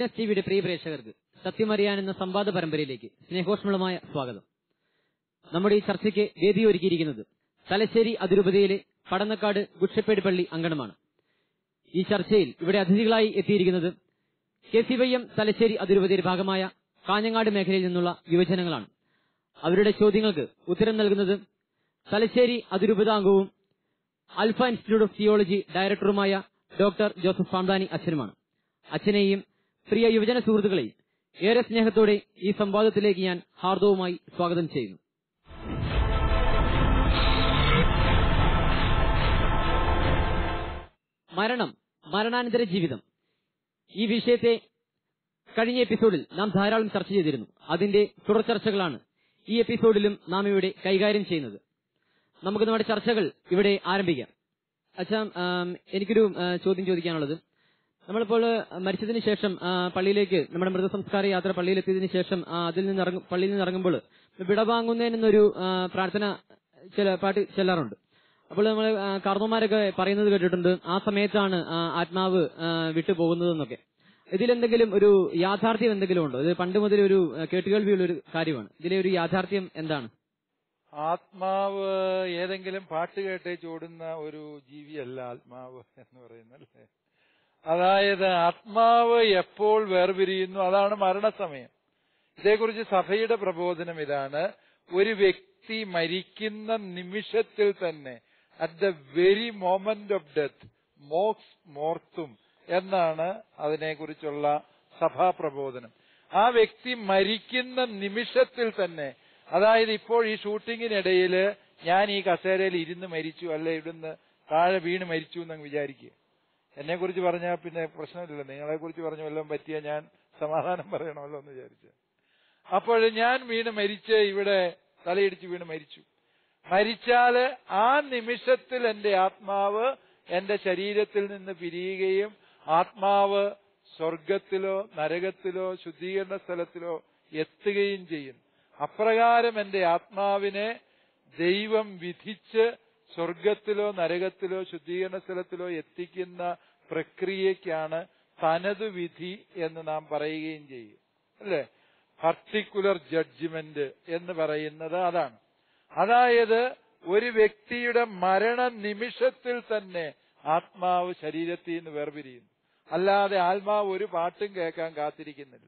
Witness ടിവിയുടെ പ്രിയ പ്രേക്ഷകർക്ക് സത്യമറിയാൻ എന്ന സംവാദ പരമ്പരയിലേക്ക് സ്നേഹോഷ്മളമായ സ്വാഗതം നമ്മുടെ ഈ ചർച്ചയ്ക്ക് വേദിയൊരുക്കിയിരിക്കുന്നത് തലശ്ശേരി അതിരൂപതയിലെ പടന്നക്കാട് ഗുഡ്ഷപ്പേട് പള്ളി അങ്കണമാണ് ഈ ചർച്ചയിൽ ഇവിടെ അതിഥികളായി എത്തിയിരിക്കുന്നത് K C Y M Thalassery അതിരൂപതയുടെ ഭാഗമായ കാഞ്ഞങ്ങാട് മേഖലയിൽ നിന്നുള്ള യുവജനങ്ങളാണ് അവരുടെ ചോദ്യങ്ങൾക്ക് ഉത്തരം നൽകുന്നത് തലശ്ശേരി അതിരൂപതാംഗവും അൽഫ ഇൻസ്റ്റിറ്റ്യൂട്ട് ഓഫ് തിയോളജി ഡയറക്ടറുമായ ഡോക്ടർ ജോസഫ് പാമ്പാനി അച്ഛനുമാണ് അച്ഛനെയും പ്രിയ യുവജന സുഹൃത്തുക്കളെയും ഏറെ സ്നേഹത്തോടെ ഈ സംവാദത്തിലേക്ക് ഞാൻ ഹാർദവുമായി സ്വാഗതം ചെയ്യുന്നു മരണം മരണാനന്തര ജീവിതം ഈ വിഷയത്തെ കഴിഞ്ഞ എപ്പിസോഡിൽ നാം ധാരാളം ചർച്ച ചെയ്തിരുന്നു അതിന്റെ തുടർ ചർച്ചകളാണ് ഈ എപ്പിസോഡിലും നാം ഇവിടെ കൈകാര്യം ചെയ്യുന്നത് നമുക്ക് നമ്മുടെ ചർച്ചകൾ ഇവിടെ ആരംഭിക്കാം അച്ഛാ ആം, എനിക്കൊരു ആ, ചോദ്യം ചോദിക്കാനുള്ളത് നമ്മളിപ്പോൾ മരിച്ചതിന് ശേഷം ആ, പള്ളിയിലേക്ക് നമ്മുടെ മൃതസംസ്കാര യാത്ര പള്ളിയിലെത്തിയതിനു ശേഷം ആ, അതിൽ നിന്ന് ഇറങ്ങും പള്ളിയിൽ നിന്ന് ഇറങ്ങുമ്പോൾ വിടവാങ്ങുന്നതിനൊരു ആ, പ്രാർത്ഥന ചില പാട്ട് ചെല്ലാറുണ്ട് അപ്പോൾ നമ്മൾ കാർന്നോമാരൊക്കെ പറയുന്നത് കേട്ടിട്ടുണ്ട് ആ സമയത്താണ് ആ, ആത്മാവ് ആ, വിട്ടുപോകുന്നതെന്നൊക്കെ ഇതിലെന്തെങ്കിലും ഒരു യാഥാർത്ഥ്യം എന്തെങ്കിലും ഉണ്ടോ ഇത് പണ്ട് മുതൽ ഒരു ആ, കേട്ടുകേൾവിയുള്ള ഒരു കാര്യമാണ് ഇതിലെ ഒരു യാഥാർത്ഥ്യം എന്താണ് ആത്മാവ് ഏതെങ്കിലും പാട്ട് കേട്ടേ ചോടുന്ന ഒരു ജീവിയല്ല ആത്മാവ് എന്ന് പറയുന്നല്ലേ അതായത് ആത്മാവ് എപ്പോൾ വേർപിരിയുന്നു അതാണ് മരണസമയം ഇതേക്കുറിച്ച് സഭയുടെ പ്രബോധനം ഇതാണ് ഒരു വ്യക്തി മരിക്കുന്ന നിമിഷത്തിൽ തന്നെ at the very moment of death മോക്സ് മോർത്തും എന്നാണ് അതിനെക്കുറിച്ചുള്ള സഭാ പ്രബോധനം ആ വ്യക്തി മരിക്കുന്ന നിമിഷത്തിൽ തന്നെ അതായത് ഇപ്പോൾ ഈ ഷൂട്ടിങ്ങിനിടയിൽ ഞാൻ ഈ കസേരയിൽ ഇരുന്ന് മരിച്ചു അല്ലെ ഇവിടുന്ന് താഴെ വീണ് മരിച്ചു എന്നങ്ങ് വിചാരിക്കുക എന്നെ കുറിച്ച് പറഞ്ഞാൽ പിന്നെ പ്രശ്നമില്ല നിങ്ങളെ കുറിച്ച് പറഞ്ഞ വല്ലതും പറ്റിയ ഞാൻ സമാധാനം പറയണമല്ലോ എന്ന് വിചാരിച്ചു അപ്പോൾ ഞാൻ വീണ് മരിച്ച് ഇവിടെ തലയിടിച്ച് വീണ് മരിച്ചു മരിച്ചാല് ആ നിമിഷത്തിൽ എന്റെ ആത്മാവ് എന്റെ ശരീരത്തിൽ നിന്ന് പിരിയുകയും ആത്മാവ് സ്വർഗത്തിലോ നരകത്തിലോ ശുദ്ധീകരണ സ്ഥലത്തിലോ എത്തുകയും ചെയ്യുന്നു അപ്രകാരം എന്റെ ആത്മാവിനെ ദൈവം വിധിച്ച് സ്വർഗത്തിലോ നരകത്തിലോ ശുദ്ധീകരണ സ്ഥലത്തിലോ എത്തിക്കുന്ന പ്രക്രിയയ്ക്കാണ് തനതു വിധി എന്ന് നാം പറയുകയും ചെയ്യും അല്ലേ പർട്ടിക്കുലർ ജഡ്ജ്മെന്റ് എന്ന് പറയുന്നത് അതാണ് അതായത് ഒരു വ്യക്തിയുടെ മരണ നിമിഷത്തിൽ തന്നെ ആത്മാവ് ശരീരത്തിൽ നിന്ന് വേർപിരിയുന്നു അല്ലാതെ ആത്മാവ് ഒരു പാട്ടും കേൾക്കാൻ കാത്തിരിക്കുന്നില്ല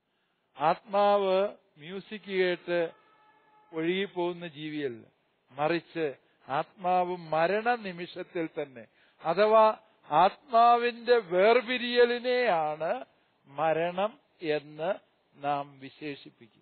ആത്മാവ് മ്യൂസിക് കേട്ട് ഒഴുകിപ്പോകുന്ന ജീവിയല്ല മറിച്ച് ആത്മാവ് മരണ നിമിഷത്തിൽ തന്നെ അഥവാ ആത്മാവിന്റെ വേർപിരിയലിനെയാണ് മരണം എന്ന് നാം വിശേഷിപ്പിക്കും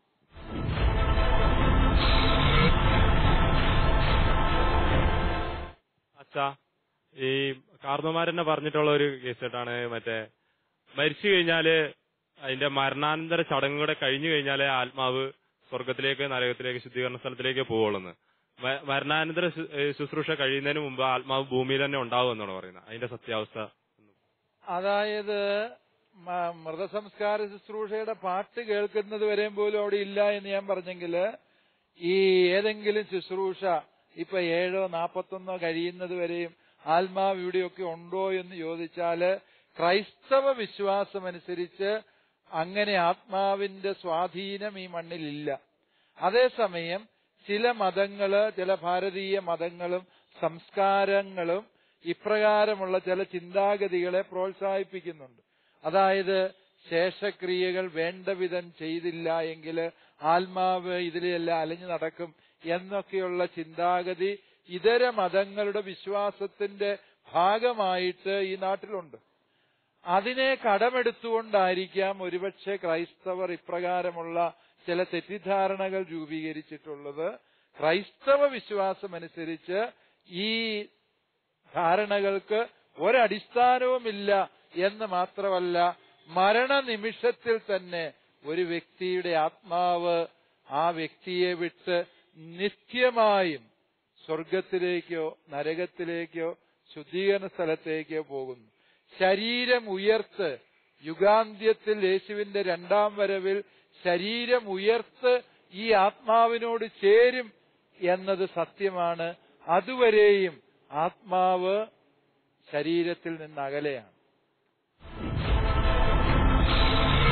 അച്ഛാ ഈ കാർന്നമാരെന്നെ പറഞ്ഞിട്ടുള്ള ഒരു കേസ് കേട്ടാണ് മറ്റേ മരിച്ചു കഴിഞ്ഞാല് അതിന്റെ മരണാനന്തര ചടങ്ങുകൂടെ കഴിഞ്ഞു കഴിഞ്ഞാലേ ആത്മാവ് സ്വർഗത്തിലേക്ക് നരകത്തിലേക്ക് ശുദ്ധീകരണ സ്ഥലത്തിലേക്ക് പോവുള്ളൂ മ- മരണാനന്തര ശു- ഏ, ശുശ്രൂഷ കഴിയുന്നതിന് മുമ്പ് ആത്മാവ് ഭൂമിയിൽ തന്നെ ഉണ്ടാവും എന്നാണ് പറയുന്നത് അതിന്റെ സത്യാവസ്ഥ അതായത് മ- മൃതസംസ്കാര ശുശ്രൂഷയുടെ പാട്ട് കേൾക്കുന്നത് വരെയും പോലും അവിടെ ഇല്ല എന്ന് ഞാൻ പറഞ്ഞെങ്കില് ഈ ഏതെങ്കിലും ശുശ്രൂഷ ഇപ്പൊ ഏഴോ നാപ്പത്തൊന്നോ കഴിയുന്നത് വരെയും ആത്മാവ് ഇവിടെയൊക്കെ ഉണ്ടോ എന്ന് ചോദിച്ചാല് ക്രൈസ്തവ വിശ്വാസമനുസരിച്ച് അങ്ങനെ ആത്മാവിന്റെ സ്വാധീനം ഈ മണ്ണിലില്ല അതേസമയം ചില മതങ്ങള് ചില ഭാരതീയ മതങ്ങളും സംസ്കാരങ്ങളും ഇപ്രകാരമുള്ള ചില ചിന്താഗതികളെ പ്രോത്സാഹിപ്പിക്കുന്നുണ്ട് അതായത് ശേഷക്രിയകൾ വേണ്ട വിധം ചെയ്തില്ല എങ്കിൽ ആത്മാവ് ഇതിലെല്ലാം അലഞ്ഞു നടക്കും എന്നൊക്കെയുള്ള ചിന്താഗതി ഇതര മതങ്ങളുടെ വിശ്വാസത്തിന്റെ ഭാഗമായിട്ട് ഈ നാട്ടിലുണ്ട് അതിനെ കടമെടുത്തുകൊണ്ടായിരിക്കാം ഒരുപക്ഷെ ക്രൈസ്തവർ ഇപ്രകാരമുള്ള ചില തെറ്റിദ്ധാരണകൾ രൂപീകരിച്ചിട്ടുള്ളത് ക്രൈസ്തവ വിശ്വാസമനുസരിച്ച് ഈ ധാരണകൾക്ക് ഒരടിസ്ഥാനവുമില്ല എന്ന് മാത്രമല്ല മരണനിമിഷത്തിൽ തന്നെ ഒരു വ്യക്തിയുടെ ആത്മാവ് ആ വ്യക്തിയെ വിട്ട് നിത്യമായും സ്വർഗത്തിലേക്കോ നരകത്തിലേക്കോ ശുദ്ധീകരണ സ്ഥലത്തേക്കോ പോകുന്നു ശരീരം ഉയർത്ത് യുഗാന്ത്യത്തിൽ യേശുവിന്റെ രണ്ടാം വരവിൽ ശരീരം ഉയർത്ത് ഈ ആത്മാവിനോട് ചേരും എന്നത് സത്യമാണ് അതുവരെയും ആത്മാവ് ശരീരത്തിൽ നിന്ന് അകലെയാണ്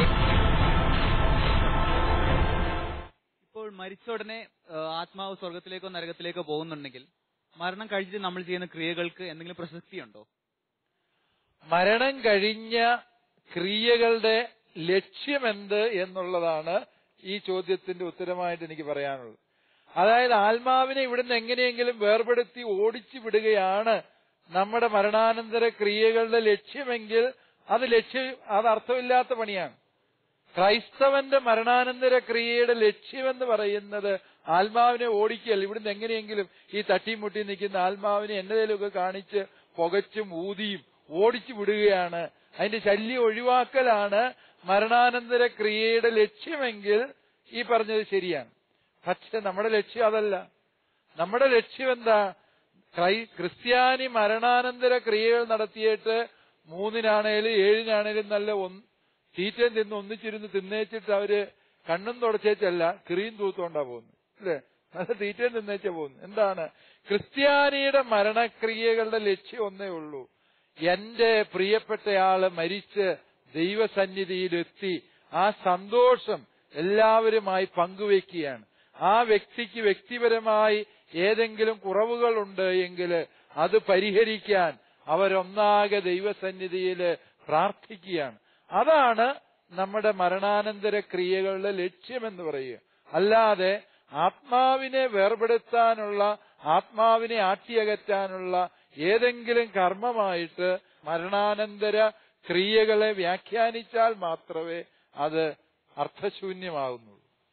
മരിച്ച ഉടനെ ആ, ആത്മാവ് സ്വർഗത്തിലേക്കോ നരകത്തിലേക്കോ പോകുന്നുണ്ടെങ്കിൽ മരണം കഴിഞ്ഞിട്ട് നമ്മൾ ചെയ്യുന്ന ക്രിയകൾക്ക് എന്തെങ്കിലും പ്രസക്തിയുണ്ടോ മരണം കഴിഞ്ഞ ക്രിയകളുടെ ലക്ഷ്യമെന്ത് എന്നുള്ളതാണ് ഈ ചോദ്യത്തിന്റെ ഉത്തരമായിട്ട് എനിക്ക് പറയാനുള്ളത് അതായത് ആത്മാവിനെ ഇവിടുന്ന് എങ്ങനെയെങ്കിലും വേർപെടുത്തി ഓടിച്ചു വിടുകയാണ് നമ്മുടെ മരണാനന്തര ക്രിയകളുടെ ലക്ഷ്യമെങ്കിൽ അത് ലക്ഷ്യം അത് അർത്ഥമില്ലാത്ത പണിയാണ് ക്രൈസ്തവന്റെ മരണാനന്തര ക്രിയയുടെ ലക്ഷ്യമെന്ന് പറയുന്നത് ആത്മാവിനെ ഓടിക്കൽ ഇവിടുന്ന് എങ്ങനെയെങ്കിലും ഈ തട്ടിമുട്ടി നിൽക്കുന്ന ആത്മാവിനെ എന്നതേലുമൊക്കെ കാണിച്ച് പുകച്ചും ഊതിയും ഓടിച്ചു വിടുകയാണ് അതിന്റെ ശല്യം ഒഴിവാക്കലാണ് മരണാനന്തര ക്രിയയുടെ ലക്ഷ്യമെങ്കിൽ ഈ പറഞ്ഞത് ശരിയാണ് പക്ഷെ നമ്മുടെ ലക്ഷ്യം അതല്ല നമ്മുടെ ലക്ഷ്യം എന്താ ക്രൈ ക്രിസ്ത്യാനി മരണാനന്തര ക്രിയകൾ നടത്തിയിട്ട് മൂന്നിനാണേലും ഏഴിനാണേലും നല്ല ഒന്ന് തീറ്റയും തിന്ന് ഒന്നിച്ചിരുന്ന് തിന്നേച്ചിട്ട് അവര് കണ്ണും തുടച്ചേച്ചല്ല കിറിയും തൂത്തോണ്ടാ പോകുന്നത് അല്ലേ നല്ല തീറ്റയും തിന്നേച്ച പോകുന്നു എന്താണ് ക്രിസ്ത്യാനിയുടെ മരണക്രിയകളുടെ ലക്ഷ്യം ഒന്നേ ഉള്ളൂ എന്റെ പ്രിയപ്പെട്ടയാള് മരിച്ച് ദൈവസന്നിധിയിലെത്തി ആ സന്തോഷം എല്ലാവരുമായി പങ്കുവെക്കുകയാണ് ആ വ്യക്തിക്ക് വ്യക്തിപരമായി ഏതെങ്കിലും കുറവുകളുണ്ട് എങ്കിൽ അത് പരിഹരിക്കാൻ അവരൊന്നാകെ ദൈവസന്നിധിയിൽ പ്രാർത്ഥിക്കുകയാണ് അതാണ് നമ്മുടെ മരണാനന്തര ക്രിയകളുടെ ലക്ഷ്യമെന്ന് പറയുക അല്ലാതെ ആത്മാവിനെ വേർപെടുത്താനുള്ള ആത്മാവിനെ ആട്ടിയകറ്റാനുള്ള ഏതെങ്കിലും കർമ്മമായിട്ട് മരണാനന്തര ക്രിയകളെ വ്യാഖ്യാനിച്ചാൽ മാത്രമേ അത് അർത്ഥശൂന്യമാകുന്നുള്ളൂ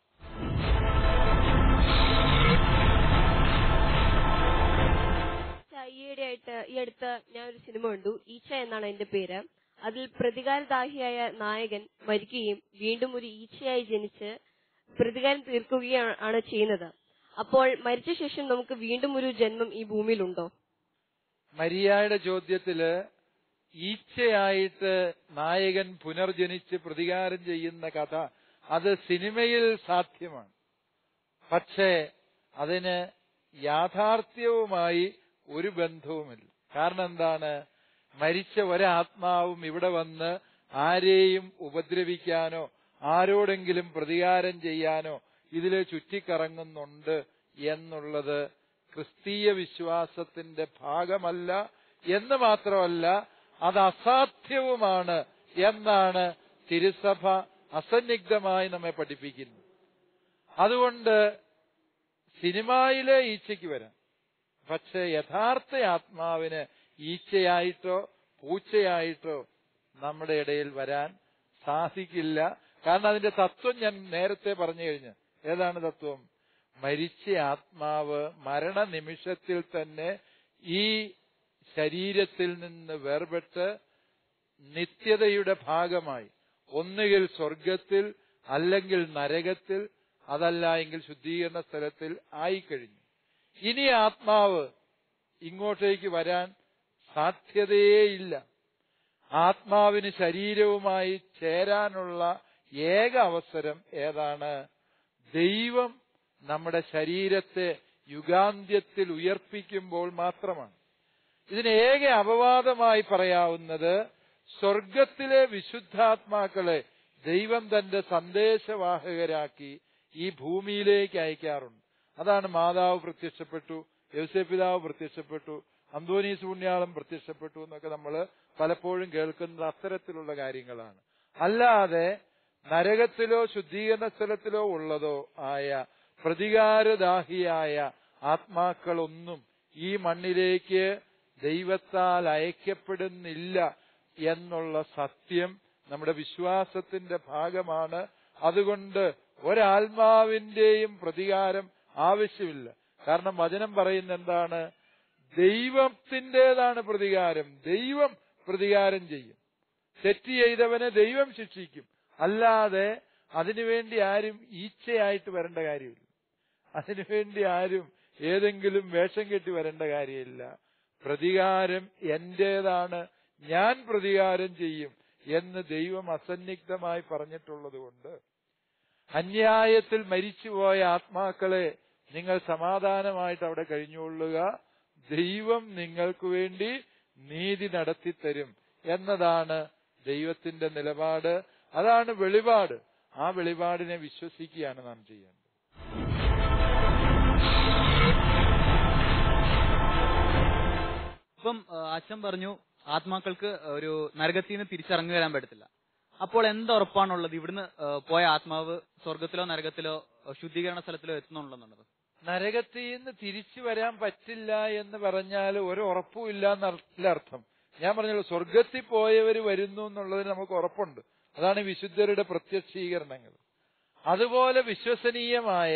ഈയിടെ ആയിട്ട് ഈ അടുത്ത് ഞാൻ ഒരു സിനിമ കണ്ടു ഈച്ച എന്നാണ് അതിന്റെ പേര് അതിൽ പ്രതികാരദാഹിയായ നായകൻ മരിക്കുകയും വീണ്ടും ഒരു ഈച്ചയായി ജനിച്ച് പ്രതികാരം തീർക്കുകയാണ് ആണ് ചെയ്യുന്നത് അപ്പോൾ മരിച്ച ശേഷം നമുക്ക് വീണ്ടും ഒരു ജന്മം ഈ ഭൂമിയിലുണ്ടോ മരിയായുടെ ചോദ്യത്തില് ഈച്ചയായിട്ട് നായകൻ പുനർജനിച്ച് പ്രതികാരം ചെയ്യുന്ന കഥ അത് സിനിമയിൽ സാധ്യമാണ് പക്ഷേ അതിന് യാഥാർത്ഥ്യവുമായി ഒരു ബന്ധവുമില്ല കാരണം എന്താണ് മരിച്ച ഒരാത്മാവും ഇവിടെ വന്ന് ആരെയും ഉപദ്രവിക്കാനോ ആരോടെങ്കിലും പ്രതികാരം ചെയ്യാനോ ഇതിൽ ചുറ്റിക്കറങ്ങുന്നുണ്ട് എന്നുള്ളത് ക്രിസ്തീയ വിശ്വാസത്തിന്റെ ഭാഗമല്ല എന്ന് മാത്രമല്ല അത് അസാധ്യവുമാണ് എന്നാണ് തിരുസഭ അസന്നിഗ്ധമായി നമ്മെ പഠിപ്പിക്കുന്നത് അതുകൊണ്ട് സിനിമയിലെ ഈച്ചയ്ക്ക് വരാം പക്ഷെ യഥാർത്ഥ ആത്മാവിന് ഈച്ചയായിട്ടോ പൂച്ചയായിട്ടോ നമ്മുടെ ഇടയിൽ വരാൻ സാധിക്കില്ല കാരണം അതിന്റെ തത്വം ഞാൻ നേരത്തെ പറഞ്ഞു കഴിഞ്ഞു ഏതാണ് തത്വം മരിച്ച ആത്മാവ് മരണനിമിഷത്തിൽ തന്നെ ഈ ശരീരത്തിൽ നിന്ന് വേർപെട്ട് നിത്യതയുടെ ഭാഗമായി ഒന്നുകിൽ സ്വർഗത്തിൽ അല്ലെങ്കിൽ നരകത്തിൽ അതല്ല എങ്കിൽ ശുദ്ധീകരണ സ്ഥലത്തിൽ ആയിക്കഴിഞ്ഞു ഇനി ആത്മാവ് ഇങ്ങോട്ടേക്ക് വരാൻ സാധ്യതയേയില്ല ആത്മാവിന് ശരീരവുമായി ചേരാനുള്ള ഏക അവസരം ഏതാണ് ദൈവം നമ്മുടെ ശരീരത്തെ യുഗാന്ത്യത്തിൽ ഉയർപ്പിക്കുമ്പോൾ മാത്രമാണ് ഇതിന് ഏക അപവാദമായി പറയാവുന്നത് സ്വർഗത്തിലെ വിശുദ്ധാത്മാക്കളെ ദൈവം തന്റെ സന്ദേശവാഹകരാക്കി ഈ ഭൂമിയിലേക്ക് അയക്കാറുണ്ട് അതാണ് മാതാവ് പ്രത്യക്ഷപ്പെട്ടു യൗസപിതാവ് പ്രത്യക്ഷപ്പെട്ടു അന്തോനീസ് പുണ്യാളം പ്രത്യക്ഷപ്പെട്ടു എന്നൊക്കെ നമ്മൾ പലപ്പോഴും കേൾക്കുന്നത് അത്തരത്തിലുള്ള കാര്യങ്ങളാണ് അല്ലാതെ നരകത്തിലോ ശുദ്ധീകരണ സ്ഥലത്തിലോ ഉള്ളതോ ആയ പ്രതികാരദാഹിയായ ആത്മാക്കളൊന്നും ഈ മണ്ണിലേക്ക് ദൈവത്താൽ അയക്കപ്പെടുന്നില്ല എന്നുള്ള സത്യം നമ്മുടെ വിശ്വാസത്തിന്റെ ഭാഗമാണ് അതുകൊണ്ട് ഒരാത്മാവിന്റെയും പ്രതികാരം ആവശ്യമില്ല കാരണം വചനം പറയുന്ന എന്താണ് ദൈവത്തിൻ്റെതാണ് പ്രതികാരം ദൈവം പ്രതികാരം ചെയ്യും തെറ്റ് ചെയ്തവനെ ദൈവം ശിക്ഷിക്കും അല്ലാതെ അതിനുവേണ്ടി ആരും ഈച്ചയായിട്ട് വരേണ്ട കാര്യമില്ല അതിനുവേണ്ടി ആരും ഏതെങ്കിലും വേഷം കെട്ടി വരേണ്ട കാര്യമില്ല പ്രതികാരം എന്റേതാണ് ഞാൻ പ്രതികാരം ചെയ്യും എന്ന് ദൈവം അസന്നിഗ്ധമായി പറഞ്ഞിട്ടുള്ളത് കൊണ്ട് അന്യായത്തിൽ മരിച്ചുപോയ ആത്മാക്കളെ നിങ്ങൾ സമാധാനമായിട്ട് അവിടെ കഴിഞ്ഞുകൊള്ളുക ദൈവം നിങ്ങൾക്ക് വേണ്ടി നീതി നടത്തിത്തരും എന്നതാണ് ദൈവത്തിന്റെ നിലപാട് അതാണ് വെളിപാട് ആ വെളിപാടിനെ വിശ്വസിക്കുകയാണ് നാം ചെയ്യേണ്ടത് ഇപ്പം ആ, അച്ഛൻ പറഞ്ഞു ആത്മാക്കൾക്ക് ഒരു നരകത്തിൽ നിന്ന് തിരിച്ചിറങ്ങി വരാൻ പറ്റത്തില്ല അപ്പോൾ എന്തുറപ്പാണുള്ളത് ഇവിടുന്ന് ആ, പോയ ആത്മാവ് സ്വർഗത്തിലോ നരകത്തിലോ ആ, ശുദ്ധീകരണ സ്ഥലത്തിലോ എത്തുന്നുണ്ടെന്നുള്ളത് നരകത്തിൽ നിന്ന് തിരിച്ചു വരാൻ പറ്റില്ല എന്ന് പറഞ്ഞാൽ ഒരു ഉറപ്പുമില്ല എന്നല്ല അർത്ഥം ഞാൻ പറഞ്ഞല്ലോ സ്വർഗത്തിൽ പോയവർ വരുന്നു എന്നുള്ളതിന് നമുക്ക് ഉറപ്പുണ്ട് അതാണ് ഈ വിശുദ്ധരുടെ പ്രത്യക്ഷീകരണങ്ങൾ അതുപോലെ വിശ്വസനീയമായ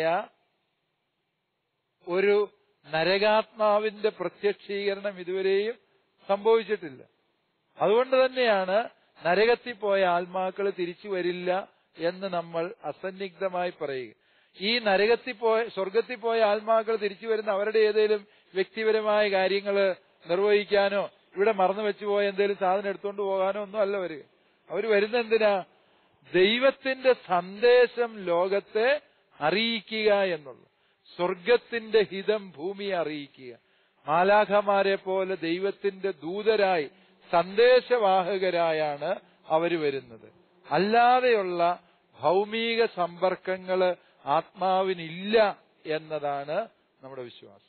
ഒരു നരകാത്മാവിന്റെ പ്രത്യക്ഷീകരണം ഇതുവരെയും സംഭവിച്ചിട്ടില്ല അതുകൊണ്ട് തന്നെയാണ് നരകത്തിൽ പോയ ആത്മാക്കൾ തിരിച്ചു വരില്ല എന്ന് നമ്മൾ അസന്നിഗ്ധമായി പറയുക ഈ നരകത്തിൽ പോയ സ്വർഗത്തിൽ പോയ ആത്മാക്കൾ തിരിച്ചു വരുന്ന അവരുടെ ഏതെങ്കിലും വ്യക്തിപരമായ കാര്യങ്ങൾ നിർവഹിക്കാനോ ഇവിടെ മറന്നു വെച്ചു പോയ എന്തെങ്കിലും സാധനം എടുത്തുകൊണ്ട് പോകാനോ ഒന്നും അല്ല വരിക അവർ വരുന്ന എന്തിനാ ദൈവത്തിന്റെ സന്ദേശം ലോകത്തെ അറിയിക്കുക എന്നുള്ളത് സ്വർഗത്തിന്റെ ഹിതം ഭൂമിയെ അറിയിക്കുക മാലാഖമാരെ പോലെ ദൈവത്തിന്റെ ദൂതരായി സന്ദേശവാഹകരായാണ് അവർ വരുന്നത് അല്ലാതെയുള്ള ഭൗമിക സമ്പർക്കങ്ങള് ആത്മാവിനില്ല എന്നതാണ് നമ്മുടെ വിശ്വാസം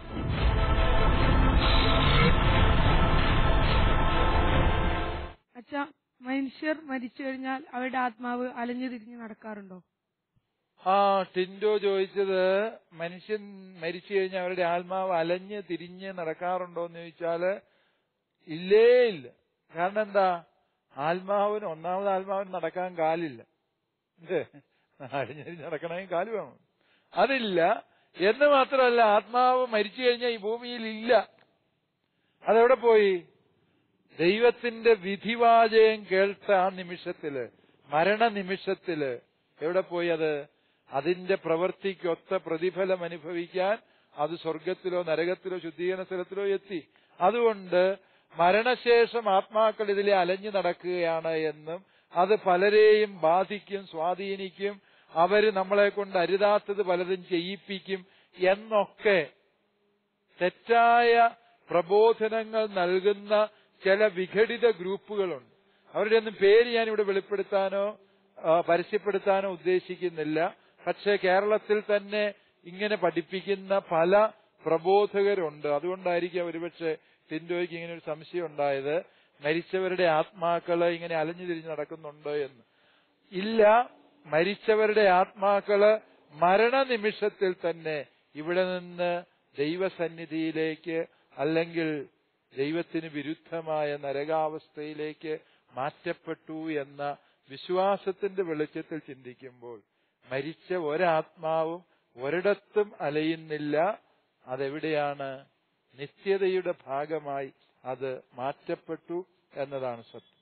അച്ഛാ മനുഷ്യർ മരിച്ചു കഴിഞ്ഞാൽ അവരുടെ ആത്മാവ് അലഞ്ഞു തിരിഞ്ഞ് നടക്കാറുണ്ടോ ആ ടിൻഡോ ചോദിച്ചത് മനുഷ്യൻ മരിച്ചു കഴിഞ്ഞാൽ അവരുടെ ആത്മാവ് അലഞ്ഞ് തിരിഞ്ഞ് നടക്കാറുണ്ടോ എന്ന് ചോദിച്ചാല് ഇല്ലേ ഇല്ല കാരണം എന്താ ആത്മാവിന് ഒന്നാമത് ആത്മാവിന് നടക്കാൻ കാലില്ല ഇല്ലേ? അലഞ്ഞ് തിരിഞ്ഞ് നടക്കണമെങ്കിൽ കാല് വേണം അതില്ല എന്ന് മാത്രമല്ല ആത്മാവ് മരിച്ചു കഴിഞ്ഞാൽ ഈ ഭൂമിയിൽ ഇല്ല അതെവിടെ പോയി ദൈവത്തിന്റെ വിധിവാചയം കേൾത്ത ആ നിമിഷത്തില് മരണ നിമിഷത്തില് എവിടെ പോയി അത് അതിന്റെ പ്രവൃത്തിക്കൊത്ത പ്രതിഫലം അനുഭവിക്കാൻ അത് സ്വർഗത്തിലോ നരകത്തിലോ ശുദ്ധീകരണ സ്ഥലത്തിലോ എത്തി അതുകൊണ്ട് മരണശേഷം ആത്മാക്കൾ ഇതിലെ അലഞ്ഞു നടക്കുകയാണ് എന്നും അത് പലരെയും ബാധിക്കും സ്വാധീനിക്കും അവര് നമ്മളെ കൊണ്ട് അരുതാത്തത് പലതും ചെയ്യിപ്പിക്കും എന്നൊക്കെ തെറ്റായ പ്രബോധനങ്ങൾ നൽകുന്ന ചില വിഘടിത ഗ്രൂപ്പുകളുണ്ട് അവരുടെ ഒന്നും പേര് ഞാൻ ഇവിടെ വെളിപ്പെടുത്താനോ ആ, പരസ്യപ്പെടുത്താനോ ഉദ്ദേശിക്കുന്നില്ല പക്ഷേ കേരളത്തിൽ തന്നെ ഇങ്ങനെ പഠിപ്പിക്കുന്ന പല പ്രബോധകരുണ്ട് അതുകൊണ്ടായിരിക്കും ഒരുപക്ഷെ ടിൻഡോയ്ക്ക് ഇങ്ങനെ ഒരു സംശയം ഉണ്ടായത് മരിച്ചവരുടെ ആത്മാക്കള് ഇങ്ങനെ അലഞ്ഞു തിരിഞ്ഞ് നടക്കുന്നുണ്ട് എന്ന് ഇല്ല മരിച്ചവരുടെ ആത്മാക്കള് മരണനിമിഷത്തിൽ തന്നെ ഇവിടെ നിന്ന് ദൈവസന്നിധിയിലേക്ക് അല്ലെങ്കിൽ ദൈവത്തിന് വിരുദ്ധമായ നരകാവസ്ഥയിലേക്ക് മാറ്റപ്പെട്ടു എന്ന വിശ്വാസത്തിന്റെ വെളിച്ചത്തിൽ ചിന്തിക്കുമ്പോൾ മരിച്ച ഒരാത്മാവും ഒരിടത്തും അലയുന്നില്ല അതെവിടെയാണ് നിത്യതയുടെ ഭാഗമായി അത് മാറ്റപ്പെട്ടു എന്നതാണ് സത്യം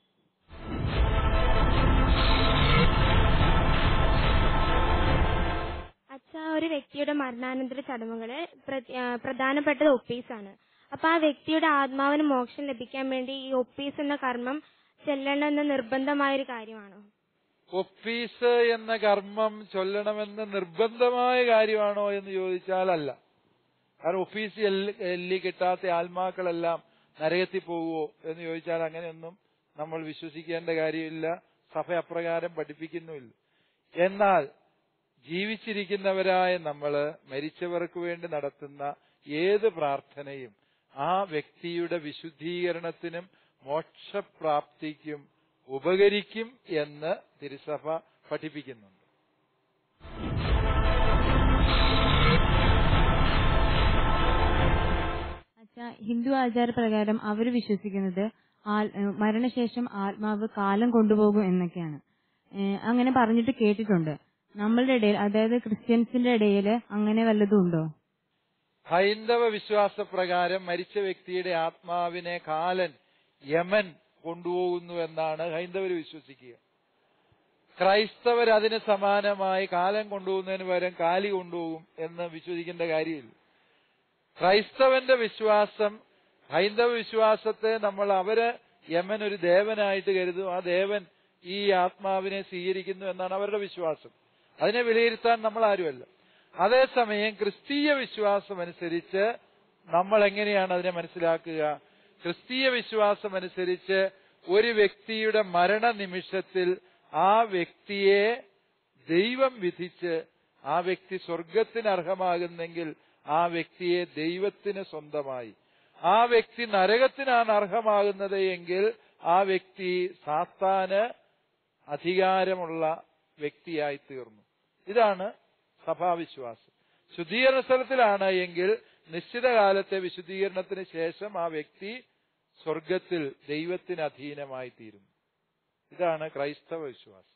അച്ഛ ഒരു വ്യക്തിയുടെ മരണാനന്തര ചടങ്ങുകള് പ്ര- ആ, പ്രധാനപ്പെട്ടത് ഒപ്പീസാണ് അപ്പൊ ആ വ്യക്തിയുടെ ആത്മാവിന് മോക്ഷം ലഭിക്കാൻ വേണ്ടി ഈ ഒപ്പീസ് എന്ന കർമ്മം ചെല്ലണമെന്ന് നിർബന്ധമായ ഒരു കാര്യമാണോ ഒപ്പീസ് എന്ന കർമ്മം ചൊല്ലണമെന്ന് നിർബന്ധമായ കാര്യമാണോ എന്ന് ചോദിച്ചാൽ അല്ല കാരണം ഒഫീസ് എല്ലി എല്ലി കിട്ടാത്ത ആത്മാക്കളെല്ലാം നരകത്തിൽ പോകുമോ എന്ന് ചോദിച്ചാൽ അങ്ങനെയൊന്നും നമ്മൾ വിശ്വസിക്കേണ്ട കാര്യമില്ല സഭ അപ്രകാരം പഠിപ്പിക്കുന്നുമില്ല എന്നാൽ ജീവിച്ചിരിക്കുന്നവരായ നമ്മള് മരിച്ചവർക്ക് വേണ്ടി നടത്തുന്ന ഏത് പ്രാർത്ഥനയും ആ വ്യക്തിയുടെ വിശുദ്ധീകരണത്തിനും മോക്ഷപ്രാപ്തിക്കും ഉപകരിക്കും എന്ന് തിരുസഭ പഠിപ്പിക്കുന്നുണ്ട് അച്ഛാ ഹിന്ദു ആചാരപ്രകാരം അവർ വിശ്വസിക്കുന്നത് ആൽ- ഏഹ് മരണശേഷം ആത്മാവ് കാലം കൊണ്ടുപോകും എന്നൊക്കെയാണ് ഏഹ് അങ്ങനെ പറഞ്ഞിട്ട് കേട്ടിട്ടുണ്ട് നമ്മളുടെ ഇടയിൽ അതായത് ക്രിസ്ത്യൻസിന്റെ ഇടയിൽ അങ്ങനെ വല്ലതും ഉണ്ടോ ഹൈന്ദവ വിശ്വാസപ്രകാരം മരിച്ച വ്യക്തിയുടെ ആത്മാവിനെ കാലൻ യമൻ കൊണ്ടുപോകുന്നു എന്നാണ് ഹൈന്ദവർ വിശ്വസിക്കുക ക്രൈസ്തവർ അതിന് സമാനമായി കാലം കൊണ്ടുപോകുന്നതിന് പകരം കാലി കൊണ്ടുപോകും എന്ന് വിശ്വസിക്കേണ്ട കാര്യമില്ല ക്രൈസ്തവന്റെ വിശ്വാസം ഹൈന്ദവ വിശ്വാസത്തെ നമ്മൾ അവര് യമൻ ഒരു ദേവനായിട്ട് കരുതും ആ ദേവൻ ഈ ആത്മാവിനെ സ്വീകരിക്കുന്നു എന്നാണ് അവരുടെ വിശ്വാസം അതിനെ വിലയിരുത്താൻ നമ്മൾ ആരുമല്ല അതേസമയം ക്രിസ്തീയ വിശ്വാസം അനുസരിച്ച് നമ്മൾ എങ്ങനെയാണ് അതിനെ മനസ്സിലാക്കുക ക്രിസ്തീയ വിശ്വാസം അനുസരിച്ച് ഒരു വ്യക്തിയുടെ മരണനിമിഷത്തിൽ ആ വ്യക്തിയെ ദൈവം വിധിച്ച് ആ വ്യക്തി സ്വർഗത്തിന് അർഹമാകുന്നെങ്കിൽ ആ വ്യക്തിയെ ദൈവത്തിന് സ്വന്തമായി ആ വ്യക്തി നരകത്തിനാണ് അർഹമാകുന്നത് എങ്കിൽ ആ വ്യക്തി സാത്താന് അധികാരമുള്ള വ്യക്തിയായി തീർന്നു ഇതാണ് സഭാവിശ്വാസം ശുദ്ധീകരണ സ്ഥലത്തിലാണ് എങ്കിൽ നിശ്ചിത കാലത്തെ വിശുദ്ധീകരണത്തിന് ശേഷം ആ വ്യക്തി സ്വർഗത്തിൽ ദൈവത്തിന് അധീനമായി തീരുന്നു ഇതാണ് ക്രൈസ്തവ വിശ്വാസം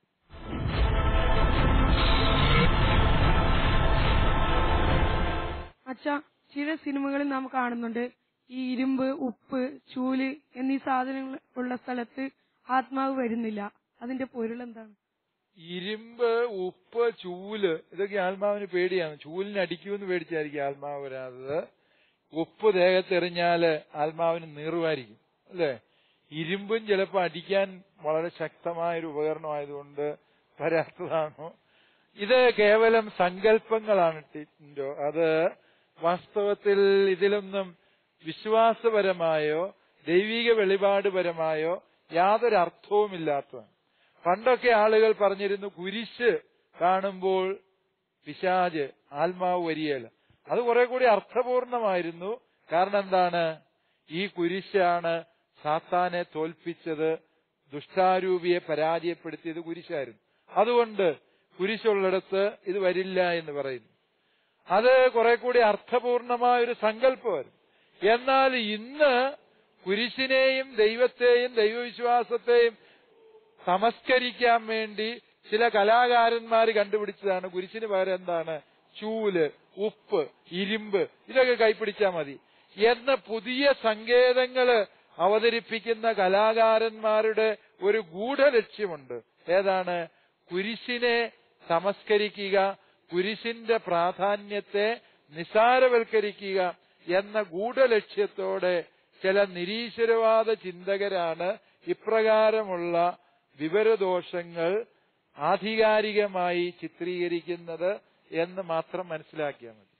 അച്ഛ ചില സിനിമകളിൽ നാം കാണുന്നുണ്ട് ഈ ഇരുമ്പ് ഉപ്പ് ചൂല് എന്നീ സാധനങ്ങൾ ഉള്ള സ്ഥലത്ത് ആത്മാവ് വരുന്നില്ല അതിന്റെ പൊരുൾ എന്താണ് ഇരുമ്പ് ഉപ്പ് ചൂല് ഇതൊക്കെ ആത്മാവിന് പേടിയാണ് ചൂലിന് അടിക്കുമെന്ന് പേടിച്ചായിരിക്കും ആത്മാവ് വരാത്തത് ഉപ്പ് ദേഹത്തെറിഞ്ഞാല് ആത്മാവിന് നീറുമായിരിക്കും അല്ലേ ഇരുമ്പും ചിലപ്പോൾ അടിക്കാൻ വളരെ ശക്തമായ ഒരു ഉപകരണമായതുകൊണ്ട് വരാത്തതാണോ ഇത് കേവലം സങ്കല്പങ്ങളാണ് ടിൻഡോ അത് വാസ്തവത്തിൽ ഇതിലൊന്നും വിശ്വാസപരമായോ ദൈവിക വെളിപാടുപരമായോ യാതൊരു അർത്ഥവുമില്ലാത്തതാണ് പണ്ടൊക്കെ ആളുകൾ പറഞ്ഞിരുന്നു കുരിശ് കാണുമ്പോൾ പിശാജ് ആത്മാവ് വരികയില്ല അത് കുറെ കൂടി അർത്ഥപൂർണമായിരുന്നു കാരണം എന്താണ് ഈ കുരിശാണ് സാത്താനെ തോൽപ്പിച്ചത് ദുഷ്ടാരൂപിയെ പരാജയപ്പെടുത്തിയത് കുരിശായിരുന്നു അതുകൊണ്ട് കുരിശുള്ളിടത്ത് ഇത് വരില്ല എന്ന് പറയുന്നു അത് കുറെ കൂടി അർത്ഥപൂർണമായ ഒരു സങ്കല്പമായിരുന്നു എന്നാൽ ഇന്ന് കുരിശിനെയും ദൈവത്തെയും ദൈവവിശ്വാസത്തെയും തമസ്കരിക്കാൻ വേണ്ടി ചില കലാകാരന്മാർ കണ്ടുപിടിച്ചതാണ് കുരിശിന് പകരം എന്താണ് ചൂല് ഉപ്പ് ഇരുമ്പ് ഇതൊക്കെ കൈപ്പിടിച്ചാൽ മതി എന്ന പുതിയ സങ്കേതങ്ങള് അവതരിപ്പിക്കുന്ന കലാകാരന്മാരുടെ ഒരു ഗൂഢലക്ഷ്യമുണ്ട് ഏതാണ് കുരിശിനെ തമസ്കരിക്കുക കുരിശിന്റെ പ്രാധാന്യത്തെ നിസാരവൽക്കരിക്കുക എന്ന ഗൂഢലക്ഷ്യത്തോടെ ചില നിരീശ്വരവാദ ചിന്തകരാണ് ഇപ്രകാരമുള്ള വിവരദോഷങ്ങൾ ആധികാരികമായി ചിത്രീകരിക്കുന്നത് എന്ന് മാത്രം മനസ്സിലാക്കിയാൽ മതി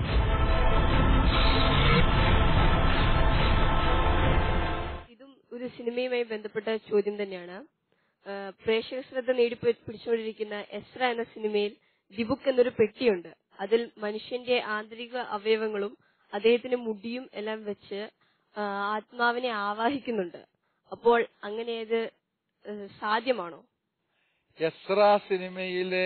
ഇതും ഒരു സിനിമയുമായി ബന്ധപ്പെട്ട ചോദ്യം തന്നെയാണ് ആ, പ്രേക്ഷക ശ്രദ്ധ നേടി പി- പിടിച്ചുകൊണ്ടിരിക്കുന്ന എസ്ര എന്ന സിനിമയിൽ ദിബുക്ക് എന്നൊരു പെട്ടിയുണ്ട് അതിൽ മനുഷ്യന്റെ ആന്തരിക അവയവങ്ങളും അദ്ദേഹത്തിന്റെ മുടിയും എല്ലാം വെച്ച് ആ, ആത്മാവിനെ ആവാഹിക്കുന്നുണ്ട് അപ്പോൾ അങ്ങനെ ഇത് ഏ, സാധ്യമാണോ എസ്ര സിനിമയിലെ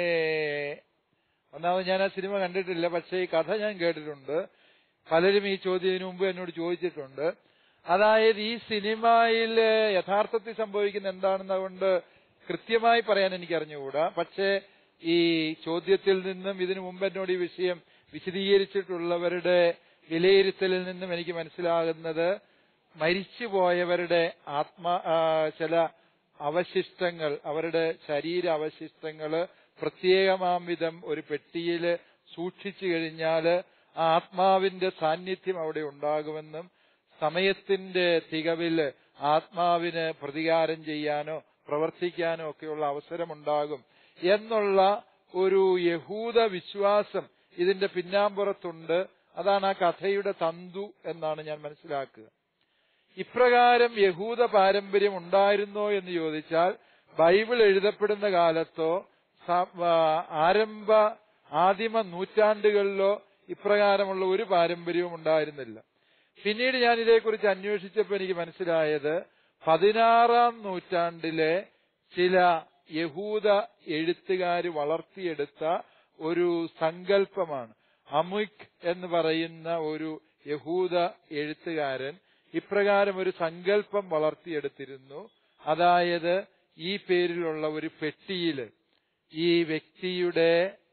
ഒന്നാമത് ഞാൻ ആ സിനിമ കണ്ടിട്ടില്ല പക്ഷേ ഈ കഥ ഞാൻ കേട്ടിട്ടുണ്ട് പലരും ഈ ചോദ്യം ഇതിനു മുമ്പ് എന്നോട് ചോദിച്ചിട്ടുണ്ട് അതായത് ഈ സിനിമയിൽ യഥാർത്ഥത്തിൽ സംഭവിക്കുന്ന എന്താണെന്ന് അതുകൊണ്ട് കൃത്യമായി പറയാൻ എനിക്ക് അറിഞ്ഞുകൂടാ പക്ഷേ ഈ ചോദ്യത്തിൽ നിന്നും ഇതിനു മുമ്പ് എന്നോട് ഈ വിഷയം വിശദീകരിച്ചിട്ടുള്ളവരുടെ വിലയിരുത്തലിൽ നിന്നും എനിക്ക് മനസ്സിലാകുന്നത് മരിച്ചുപോയവരുടെ ആത്മാ ആ, ചില അവശിഷ്ടങ്ങൾ അവരുടെ ശരീര അവശിഷ്ടങ്ങള് പ്രത്യേകമാം വിധം ഒരു പെട്ടിയിൽ സൂക്ഷിച്ചു കഴിഞ്ഞാൽ ആ ആത്മാവിന്റെ സാന്നിധ്യം അവിടെ ഉണ്ടാകുമെന്നും സമയത്തിന്റെ തികവില് ആത്മാവിന് പ്രതികാരം ചെയ്യാനോ പ്രവർത്തിക്കാനോ ഒക്കെയുള്ള അവസരമുണ്ടാകും എന്നുള്ള ഒരു യഹൂദ വിശ്വാസം ഇതിന്റെ പിന്നാമ്പുറത്തുണ്ട് അതാണ് ആ കഥയുടെ തന്തു എന്നാണ് ഞാൻ മനസ്സിലാക്കുക ഇപ്രകാരം യഹൂദ പാരമ്പര്യം ഉണ്ടായിരുന്നോ എന്ന് ചോദിച്ചാൽ ബൈബിൾ എഴുതപ്പെടുന്ന കാലത്തോ സ- ആ, ആരംഭ ആദിമ നൂറ്റാണ്ടുകളിലോ ഇപ്രകാരമുള്ള ഒരു പാരമ്പര്യവും ഉണ്ടായിരുന്നില്ല പിന്നീട് ഞാൻ ഇതേക്കുറിച്ച് അന്വേഷിച്ചപ്പോൾ എനിക്ക് മനസ്സിലായത് പതിനാറാം നൂറ്റാണ്ടിലെ ചില യഹൂദ എഴുത്തുകാര് വളർത്തിയെടുത്ത ഒരു സങ്കല്പമാണ് അമുക് എന്ന് പറയുന്ന ഒരു യഹൂദ എഴുത്തുകാരൻ ഇപ്രകാരം ഒരു സങ്കല്പം വളർത്തിയെടുത്തിരുന്നു അതായത് ഈ പേരിലുള്ള ഒരു പെട്ടിയില് ഈ വ്യക്തിയുടെ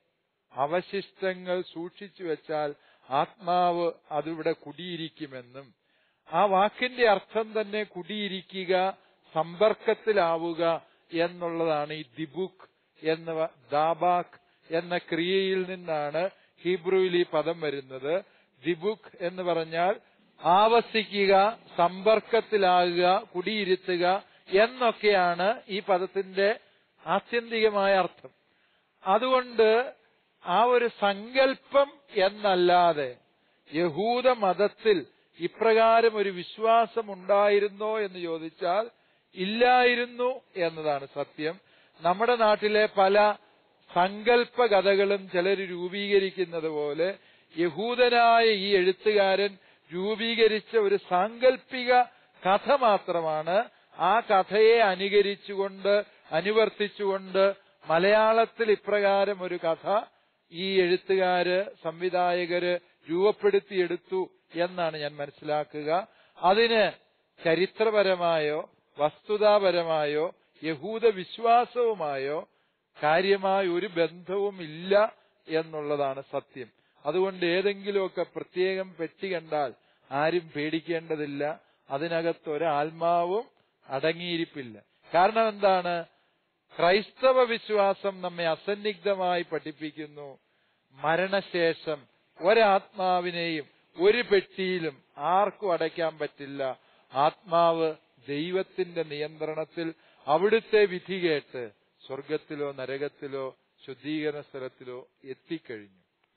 അവശിഷ്ടങ്ങൾ സൂക്ഷിച്ചു വെച്ചാൽ ആത്മാവ് അതിവിടെ കുടിയിരിക്കുമെന്നും ആ വാക്കിന്റെ അർത്ഥം തന്നെ കുടിയിരിക്കുക സമ്പർക്കത്തിലാവുക എന്നുള്ളതാണ് ഈ ദിബുക്ക് എന്ന വ- ദാബാക്ക് എന്ന ക്രിയയിൽ നിന്നാണ് ഹീബ്രുവിൽ ഈ പദം വരുന്നത് ദിബുക്ക് എന്ന് പറഞ്ഞാൽ ആവസിക്കുക സമ്പർക്കത്തിലാകുക കുടിയിരുത്തുക എന്നൊക്കെയാണ് ഈ പദത്തിന്റെ ആത്യന്തികമായ അർത്ഥം അതുകൊണ്ട് ആ ഒരു സങ്കല്പം എന്നല്ലാതെ യഹൂദ മതത്തിൽ ഇപ്രകാരം ഒരു വിശ്വാസം ഉണ്ടായിരുന്നോ എന്ന് ചോദിച്ചാൽ ഇല്ലായിരുന്നു എന്നതാണ് സത്യം നമ്മുടെ നാട്ടിലെ പല സങ്കല്പ കഥകളും ചിലർ രൂപീകരിക്കുന്നത് പോലെ യഹൂദനായ ഈ എഴുത്തുകാരൻ രൂപീകരിച്ച ഒരു സാങ്കല്പിക കഥ മാത്രമാണ് ആ കഥയെ അനുകരിച്ചുകൊണ്ട് അനുവർത്തിച്ചുകൊണ്ട് മലയാളത്തിൽ ഇപ്രകാരം ഒരു കഥ ഈ എഴുത്തുകാര് സംവിധായകര് രൂപപ്പെടുത്തിയെടുത്തു എന്നാണ് ഞാൻ മനസ്സിലാക്കുക അതിന് ചരിത്രപരമായോ വസ്തുതാപരമായോ യഹൂദ വിശ്വാസവുമായോ കാര്യമായ ഒരു ബന്ധവും ഇല്ല എന്നുള്ളതാണ് സത്യം അതുകൊണ്ട് ഏതെങ്കിലുമൊക്കെ പ്രത്യേകം പെട്ടി കണ്ടാൽ ആരും പേടിക്കേണ്ടതില്ല അതിനകത്ത് ഒരാത്മാവും അടങ്ങിയിരിപ്പില്ല കാരണം എന്താണ് ക്രൈസ്തവ വിശ്വാസം നമ്മെ അസന്നിഗ്ധമായി പഠിപ്പിക്കുന്നു മരണശേഷം ഒരാത്മാവിനെയും ഒരു പെട്ടിയിലും ആർക്കും അടയ്ക്കാൻ പറ്റില്ല ആത്മാവ് ദൈവത്തിന്റെ നിയന്ത്രണത്തിൽ അവിടുത്തെ വിധി കേട്ട് സ്വർഗത്തിലോ നരകത്തിലോ ശുദ്ധീകരണ സ്ഥലത്തിലോ എത്തിക്കഴിഞ്ഞു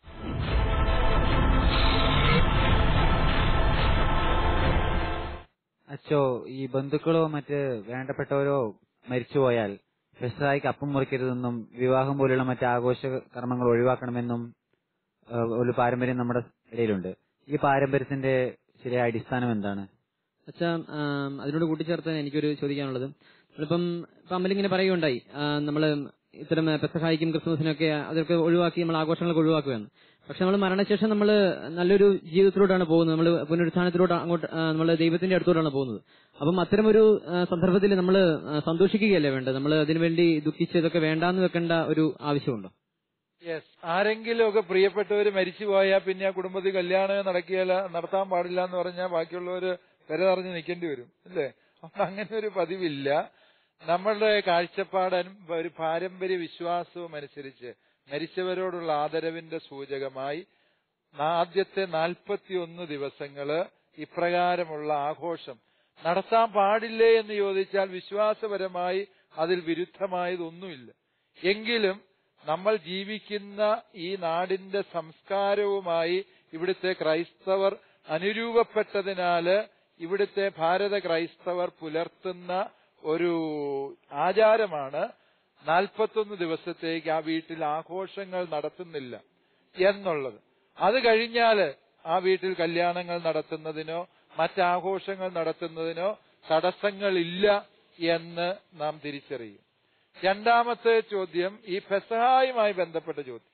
അച്ചോ ഈ ബന്ധുക്കളോ മറ്റ് വേണ്ടപ്പെട്ടവരോ മരിച്ചുപോയാൽ പെസഹായിക്ക് അപ്പം മുറിക്കരുതെന്നും വിവാഹം പോലുള്ള മറ്റ് ആഘോഷ കർമ്മങ്ങൾ ഒഴിവാക്കണമെന്നും ആ, ഒരു പാരമ്പര്യം നമ്മുടെ ഇടയിലുണ്ട് ഈ പാരമ്പര്യത്തിന്റെ ശരിയായ അടിസ്ഥാനം എന്താണ് അച്ഛാ ആം, അതിനോട് കൂട്ടിച്ചേർത്ത് എനിക്കൊരു ചോദിക്കാനുള്ളത് ഇപ്പം ഇപ്പം അമ്മലിങ്ങനെ പറയുകയുണ്ടായി ആ, നമ്മള് ഇത്തരം പെസഹായിക്കും ക്രിസ്മസിനൊക്കെ അതൊക്കെ ഒഴിവാക്കി നമ്മൾ ആഘോഷങ്ങളൊക്കെ ഒഴിവാക്കുകയാണ് പക്ഷെ നമ്മൾ മരണശേഷം നമ്മൾ നല്ലൊരു ജീവിതത്തിലൂടെയാണ് പോകുന്നത് നമ്മൾ പുനരുത്ഥാനത്തിലൂടെ അങ്ങോട്ട് നമ്മൾ ദൈവത്തിന്റെ അടുത്തോട്ടാണ് പോകുന്നത് അപ്പം അത്തരമൊരു ആ, സന്ദർഭത്തിൽ നമ്മൾ സന്തോഷിക്കുകയല്ലേ വേണ്ടത് നമ്മൾ അതിനുവേണ്ടി ദുഃഖിച്ച് ഇതൊക്കെ വേണ്ടാന്ന് വെക്കേണ്ട ഒരു ആവശ്യമുണ്ടോ യെസ് ആരെങ്കിലും ഒക്കെ പ്രിയപ്പെട്ടവര് മരിച്ചുപോയാൽ പിന്നെ ആ കുടുംബത്തിൽ കല്യാണം നടക്കിയാല നടത്താൻ പാടില്ല എന്ന് പറഞ്ഞാൽ ബാക്കിയുള്ളവര് വില അറിഞ്ഞ് നിൽക്കേണ്ടി വരും അല്ലേ അപ്പൊ അങ്ങനെ ഒരു പതിവില്ല നമ്മളുടെ കാഴ്ചപ്പാട് അനു- ഒരു പാരമ്പര്യ വിശ്വാസവും അനുസരിച്ച് മരിച്ചവരോടുള്ള ആദരവിന്റെ സൂചകമായി ആദ്യത്തെ നാൽപ്പത്തിയൊന്ന് ദിവസങ്ങള് ഇപ്രകാരമുള്ള ആഘോഷം നടത്താൻ പാടില്ലേ എന്ന് ചോദിച്ചാൽ വിശ്വാസപരമായി അതിൽ വിരുദ്ധമായതൊന്നുമില്ല എങ്കിലും നമ്മൾ ജീവിക്കുന്ന ഈ നാടിന്റെ സംസ്കാരവുമായി ഇവിടുത്തെ ക്രൈസ്തവർ അനുരൂപപ്പെട്ടതിനാല് ഇവിടുത്തെ ഭാരത ക്രൈസ്തവർ പുലർത്തുന്ന ഒരു ആചാരമാണ് നാൽപ്പത്തൊന്ന് ദിവസത്തേക്ക് ആ വീട്ടിൽ ആഘോഷങ്ങൾ നടത്തുന്നില്ല എന്നുള്ളത് അത് കഴിഞ്ഞാല് ആ വീട്ടിൽ കല്യാണങ്ങൾ നടത്തുന്നതിനോ മറ്റാഘോഷങ്ങൾ നടത്തുന്നതിനോ തടസ്സങ്ങളില്ല എന്ന് നാം തിരിച്ചറിയും രണ്ടാമത്തെ ചോദ്യം ഈ പെസഹായുമായി ബന്ധപ്പെട്ട ചോദ്യം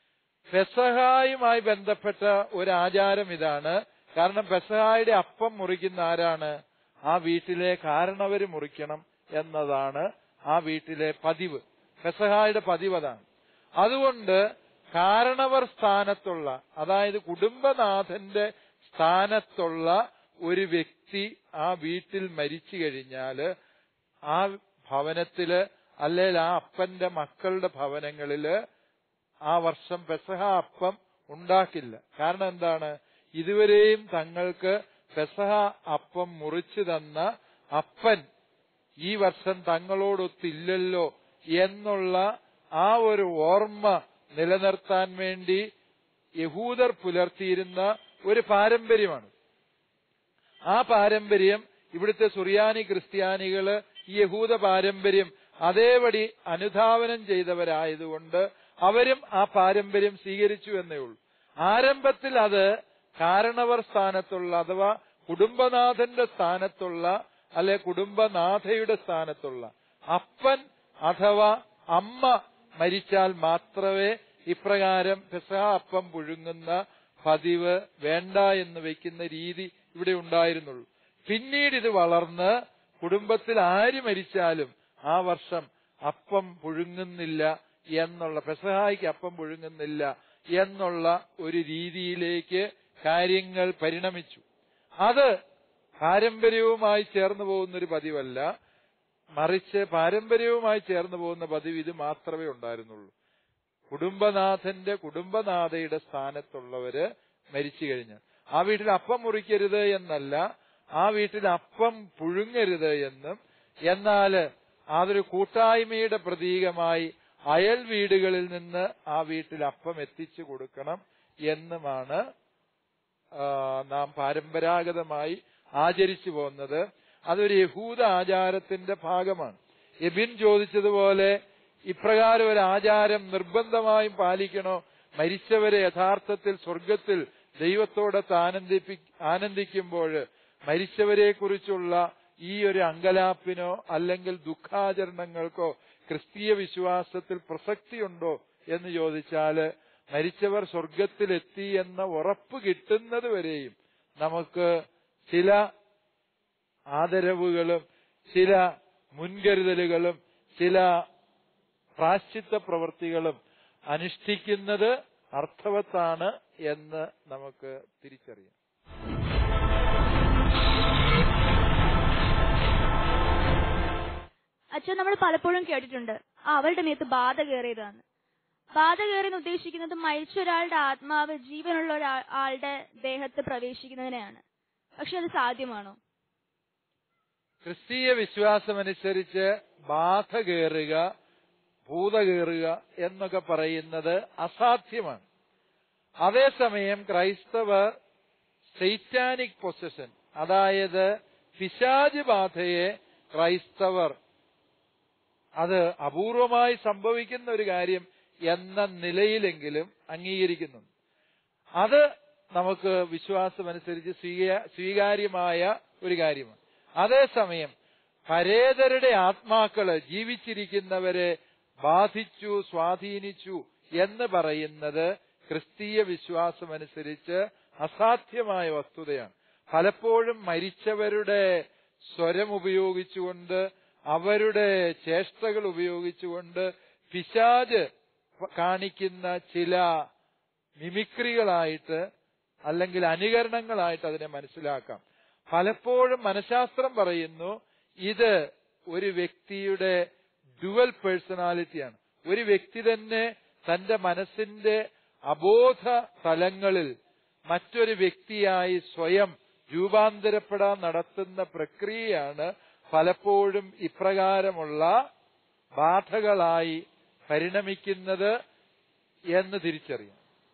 പെസഹായുമായി ബന്ധപ്പെട്ട ഒരു ആചാരം ഇതാണ് കാരണം പെസഹായുടെ അപ്പം മുറിക്കുന്ന ആരാണ് ആ വീട്ടിലെ കാരണവര് മുറിക്കണം എന്നതാണ് ആ വീട്ടിലെ പതിവ് പെസഹായുടെ പതിവ് അതാണ് അതുകൊണ്ട് കാരണവർ സ്ഥാനത്തുള്ള അതായത് കുടുംബനാഥന്റെ സ്ഥാനത്തുള്ള ഒരു വ്യക്തി ആ വീട്ടിൽ മരിച്ചു കഴിഞ്ഞാല് ആ ഭവനത്തില് അല്ലെങ്കിൽ ആ അപ്പന്റെ മക്കളുടെ ഭവനങ്ങളില് ആ വർഷം പെസഹ അപ്പം ഉണ്ടാക്കില്ല കാരണം എന്താണ് ഇതുവരെയും തങ്ങൾക്ക് പെസഹ അപ്പം മുറിച്ചു തന്ന അപ്പൻ ഈ വർഷം തങ്ങളോടൊത്തില്ലല്ലോ എന്നുള്ള ആ ഒരു ഓർമ്മ നിലനിർത്താൻ വേണ്ടി യഹൂദർ പുലർത്തിയിരുന്ന ഒരു പാരമ്പര്യമാണ് ആ പാരമ്പര്യം ഇവിടുത്തെ സുറിയാനി ക്രിസ്ത്യാനികള് ഈ യഹൂദ പാരമ്പര്യം അതേപടി അനുധാവനം ചെയ്തവരായതുകൊണ്ട് അവരും ആ പാരമ്പര്യം സ്വീകരിച്ചു എന്നേ ഉള്ളൂ ആരംഭത്തിൽ അത് കാരണവർ സ്ഥാനത്തുള്ള അഥവാ കുടുംബനാഥന്റെ സ്ഥാനത്തുള്ള അല്ലെ കുടുംബനാഥയുടെ സ്ഥാനത്തുള്ള അപ്പൻ അഥവാ അമ്മ മരിച്ചാൽ മാത്രമേ ഇപ്രകാരം പെസഹ അപ്പം പുഴുങ്ങുന്ന പതിവ് വേണ്ട എന്ന് വെക്കുന്ന രീതി ഇവിടെ ഉണ്ടായിരുന്നുള്ളൂ പിന്നീട് ഇത് വളർന്ന് കുടുംബത്തിൽ ആര് മരിച്ചാലും ആ വർഷം അപ്പം പുഴുങ്ങുന്നില്ല എന്നുള്ള പെസഹായിക്ക് അപ്പം പുഴുങ്ങുന്നില്ല എന്നുള്ള ഒരു രീതിയിലേക്ക് കാര്യങ്ങൾ പരിണമിച്ചു അത് പാരമ്പര്യവുമായി ചേർന്ന് പോകുന്ന ഒരു പതിവല്ല മറിച്ച് പാരമ്പര്യവുമായി ചേർന്ന് പോകുന്ന പതിവ് ഇത് മാത്രമേ ഉണ്ടായിരുന്നുള്ളൂ കുടുംബനാഥന്റെ കുടുംബനാഥയുടെ സ്ഥാനത്തുള്ളവര് മരിച്ചു കഴിഞ്ഞാൽ ആ വീട്ടിൽ അപ്പം മുറിക്കരുത് എന്നല്ല ആ വീട്ടിൽ അപ്പം പുഴുങ്ങരുത് എന്നും എന്നാല് അതൊരു കൂട്ടായ്മയുടെ പ്രതീകമായി അയൽ വീടുകളിൽ നിന്ന് ആ വീട്ടിൽ അപ്പം എത്തിച്ചു കൊടുക്കണം എന്നുമാണ് ആ, നാം പരമ്പരാഗതമായി ആചരിച്ചു പോകുന്നത് അതൊരു യഹൂദ ആചാരത്തിന്റെ ഭാഗമാണ് എബിൻ ചോദിച്ചതുപോലെ ഇപ്രകാരം ഒരു ആചാരം നിർബന്ധമായും പാലിക്കണോ മരിച്ചവരെ യഥാർത്ഥത്തിൽ സ്വർഗത്തിൽ ദൈവത്തോടൊത്ത് ആനന്ദിപ്പി ആനന്ദിക്കുമ്പോൾ മരിച്ചവരെ കുറിച്ചുള്ള ഈ ഒരു അങ്കലാപ്പിനോ അല്ലെങ്കിൽ ദുഃഖാചരണങ്ങൾക്കോ ക്രിസ്തീയ വിശ്വാസത്തിൽ പ്രസക്തിയുണ്ടോ എന്ന് ചോദിച്ചാല് മരിച്ചവർ സ്വർഗത്തിലെത്തി എന്ന ഉറപ്പ് കിട്ടുന്നത് വരെയും നമുക്ക് ചില ആദരവുകളും ചില മുൻകരുതലുകളും ചില പ്രാശ്ചിത്ത പ്രവൃത്തികളും അനുഷ്ഠിക്കുന്നത് അർത്ഥവത്താണ് എന്ന് നമുക്ക് തിരിച്ചറിയാം അച്ഛൻ നമ്മൾ പലപ്പോഴും കേട്ടിട്ടുണ്ട് ആ, അവളുടെ മേത്ത് ബാധ കയറിയതാണ് ബാധ കയറിയെന്ന് ഉദ്ദേശിക്കുന്നത് മരിച്ച ഒരാളുടെ ആത്മാവ് ജീവനുള്ള ഒരാ- ആളുടെ ദേഹത്ത് പ്രവേശിക്കുന്നതിനെയാണ് പക്ഷെ അത് സാധ്യമാണോ ക്രിസ്തീയ വിശ്വാസമനുസരിച്ച് ബാധ കയറുക ഭൂത കയറുക എന്നൊക്കെ പറയുന്നത് അസാധ്യമാണ് അതേസമയം ക്രൈസ്തവർ സൈറ്റാനിക് പൊസഷൻ അതായത് പിശാജ് ബാധയെ ക്രൈസ്തവർ അത് അപൂർവമായി സംഭവിക്കുന്ന ഒരു കാര്യം എന്ന നിലയിലെങ്കിലും അംഗീകരിക്കുന്നു അത് നമുക്ക് വിശ്വാസമനുസരിച്ച് സ്വീക- സ്വീകാര്യമായ ഒരു കാര്യമാണ് അതേസമയം പരേതരുടെ ആത്മാക്കള് ജീവിച്ചിരിക്കുന്നവരെ ബാധിച്ചു സ്വാധീനിച്ചു എന്ന് പറയുന്നത് ക്രിസ്തീയ വിശ്വാസമനുസരിച്ച് അസാധ്യമായ വസ്തുതയാണ് പലപ്പോഴും മരിച്ചവരുടെ സ്വരം ഉപയോഗിച്ചുകൊണ്ട് അവരുടെ ചേഷ്ടകൾ ഉപയോഗിച്ചുകൊണ്ട് പിശാജ് കാണിക്കുന്ന ചില മിമിക്രികളായിട്ട് അല്ലെങ്കിൽ അനുകരണങ്ങളായിട്ട് അതിനെ മനസ്സിലാക്കാം പലപ്പോഴും മനഃശാസ്ത്രം പറയുന്നു ഇത് ഒരു വ്യക്തിയുടെ ഡുവൽ പേഴ്സണാലിറ്റിയാണ് ഒരു വ്യക്തി തന്നെ തന്റെ മനസ്സിന്റെ അബോധ തലങ്ങളിൽ മറ്റൊരു വ്യക്തിയായി സ്വയം രൂപാന്തരപ്പെടാൻ നടത്തുന്ന പ്രക്രിയയാണ് പലപ്പോഴും ഇപ്രകാരമുള്ള ബാധകളായി പരിണമിക്കുന്നത് എന്ന് തിരിച്ചറിയാം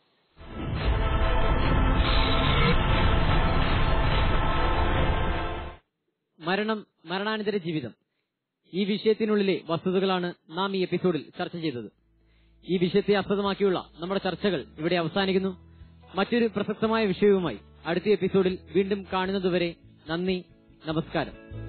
മരണം മരണാനന്തര ജീവിതം ഈ വിഷയത്തിനുള്ളിലെ വസ്തുതകളാണ് നാം ഈ എപ്പിസോഡിൽ ചർച്ച ചെയ്തത് ഈ വിഷയത്തെ ആസ്പദമാക്കിയുള്ള നമ്മുടെ ചർച്ചകൾ ഇവിടെ അവസാനിക്കുന്നു മറ്റൊരു പ്രസക്തമായ വിഷയവുമായി അടുത്ത എപ്പിസോഡിൽ വീണ്ടും കാണുന്നതുവരെ നന്ദി നമസ്കാരം